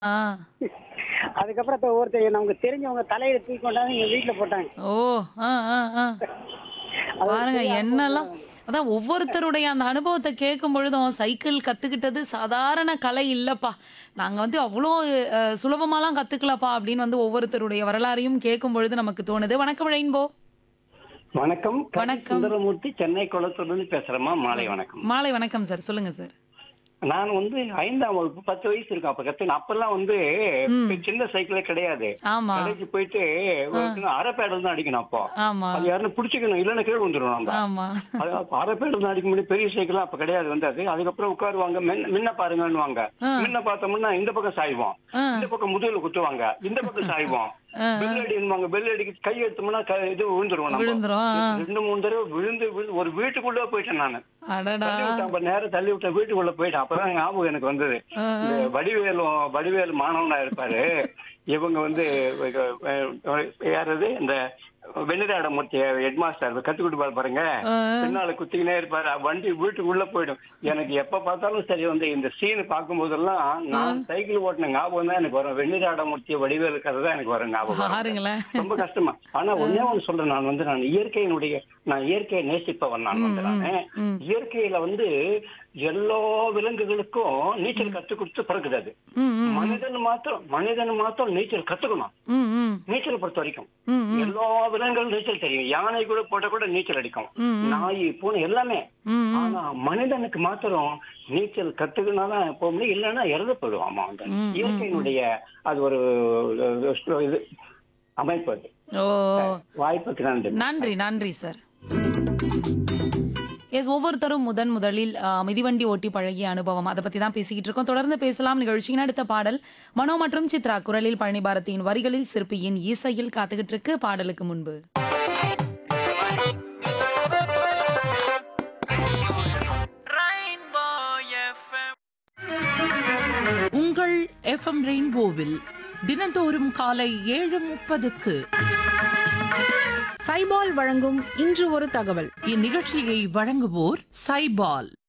ஆ. அதுக்கப்புறம் இப்ப ஒருத்தர் நமக்கு தெரிஞ்சவங்க தலையில தூக்கி கொண்டாந்து எங்க வீட்டுல போட்டாங்க ஓ ஆ ஆ ஆ அது ஒரு பாருங்க பெரிய என்னெல்லாம் அதான் ஒவ்வொருத்தருடைய அந்த அனுபவத்தை கேட்கும் பொழுதும் சைக்கிள் கத்துக்கிட்டது சாதாரண கலை இல்லப்பா நாங்க வந்து அவ்வளோ அஹ், சுலபமாலாம் கத்துக்கலப்பா அப்படின்னு வந்து ஒவ்வொருத்தருடைய வரலாறையும் கேட்கும் பொழுது நமக்கு தோணுது வணக்கம் ரெயின்போ வணக்கம் கவி வணக்கம். சுந்தரமூர்த்தி சென்னை குளத்தூர்லேருந்து பேசுறேம்மா மாலை வணக்கம் மாலை வணக்கம் சார் சொல்லுங்க சார் நான் வந்து ஐந்தாம் வகுப்பு பத்து வயசு இருக்கும் அப்ப கத்துன அப்பெல்லாம் வந்து ம். சின்ன சைக்கிளே கிடையாது ஆமா கடைக்கு போயிட்டு அரை பேடல் தான் அடிக்கணும் அப்போ ஆமா அது யாரும் பிடிச்சிக்கணும் இல்லைன்னா கீழே வந்துடும் நம்ம ஆமா அது அப்ப அரை பேடல் தான் அடிக்க முடியும் பெரிய சைக்கிள் அப்ப கிடையாது வந்து அது அதுக்கப்புறம் உட்காருவாங்க முன்ன- முன்ன பாருங்கன்னுவாங்க ஆ. முன்ன பார்த்தோம்னா இந்த பக்கம் சாய்வோம் ஆ. இந்த பக்கம் முதுகுல குத்துவாங்க இந்த பக்கம் சாய்வோம் ஆ, பெல் அடிவாங்க பெல் அடிக்க கை எடுத்தோம்னா க- இது விழுந்துருவோம் நம்ம விழுந்துரும் ஆ. ரெண்டு மூணு தடவை விழுந்து விழுந்து ஒரு வீட்டுக்குள்ள போயிட்டேன் நான் அடடா தள்ளி விட்டான் நேரம் தள்ளி விட்ட வீட்டுக்குள்ள போயிட்டேன் அப்பதான் ஞாபகம் எனக்கு வந்தது ஆ, இந்த வடிவேலும் வடிவேலு மாணவனா இருப்பாரு இவங்க வந்து அஹ், யாரது இந்த வெண்ணிராடமூர்த்தி ஹெட் மாஸ்டர் கத்து கொடுப்பாரு பாருங்க ஆ. பின்னால குத்திக்கினே இருப்பாரு வண்டி வீட்டுக்குள்ள போயிடும் எனக்கு எப்ப பார்த்தாலும் சரி வந்து இந்த சீன் பார்க்கும் போதெல்லாம் நான் சைக்கிள் ஓட்டின ஞாபகம் தான் எனக்கு வரும் வெண்ணிராடமூர்த்தி வடிவேலு கதை தான் எனக்கு வரும் ஞாபகம் வரும். பாருங்களேன் ரொம்ப கஷ்டமா ஆனா ஒன்னே ஒண்ணு சொல்றேன் நான் வந்து நான் இயற்கையினுடைய நான் இயற்கையை நேசிப்பவன் நான் வந்து நானு ம். இயற்கையில வந்து எல்லா விலங்குகளுக்கும் நீச்சல் கத்து கொடுத்து பிறகுது அது ம் ம் மனிதன் மாத்திரம் மனிதன் மாத்திரம் நீச்சல் கத்துக்கணும் ம் ம் நீச்சல் பொறுத்த வரைக்கும் ம் ம் எல்லா விலங்குகளும் நீச்சல் தெரியும் யானை கூட போட்ட கூட நீச்சல் அடிக்கும் ம், ம். நாய் பூனை எல்லாமே ம் ம் ஆனா மனிதனுக்கு மாத்திரம் நீச்சல் கத்துக்கினாதான் போக முடியும் இல்லைன்னா இறந்து போயிடுவாமா வந்து ம், ம், இயற்கையினுடைய அது ஒரு அஹ், இது அமைப்பு அது ஓ வாய்ப்புக்கு நன்றி நன்றி நன்றி சார் எஸ் ஒவ்வொருத்தரும் முதன் முதலில் ஆ, மிதிவண்டி ஓட்டி பழகிய அனுபவம் அதை பத்தி தான் பேசிக்கிட்டு இருக்கோம் தொடர்ந்து பேசலாம் நிகழ்ச்சியின் அடுத்த பாடல் மனோ மற்றும் சித்ரா குரலில் பழனி பாரதியின் வரிகளில் சிற்பியின் இசையில் காத்துக்கிட்டு இருக்கு பாடலுக்கு முன்பு உங்கள் எஃப்எம் ரெயின்போவில் தினந்தோறும் காலை ஏழு முப்பதுக்கு சைபால் வழங்கும் இன்று ஒரு தகவல் இந்நிகழ்ச்சியை வழங்குவோர் சைபால்